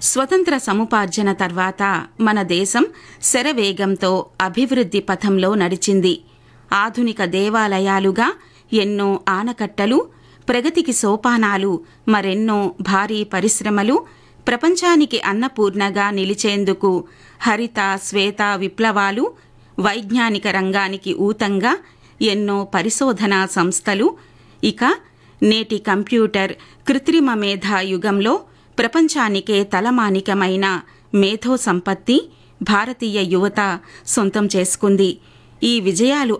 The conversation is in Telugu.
స్వతంత్ర సముపార్జన తర్వాత మన దేశం శరవేగంతో అభివృద్ధి పథంలో నడిచింది ఆధునిక దేవాలయాలుగా ఎన్నో ఆనకట్టలు ప్రగతికి సోపానాలు మరెన్నో భారీ పరిశ్రమలు ప్రపంచానికి అన్నపూర్ణగా నిలిచేందుకు హరిత శ్వేత విప్లవాలు వైజ్ఞానిక రంగానికి ఊతంగా ఎన్నో పరిశోధనా సంస్థలు ఇక నేటి కంప్యూటర్ కృత్రిమ మేధా యుగంలో ప్రపంచానికే తలమానికమైన మేధో సంపత్తి భారతీయ యువత సొంతం చేసుకుంది ఈ విజయాలు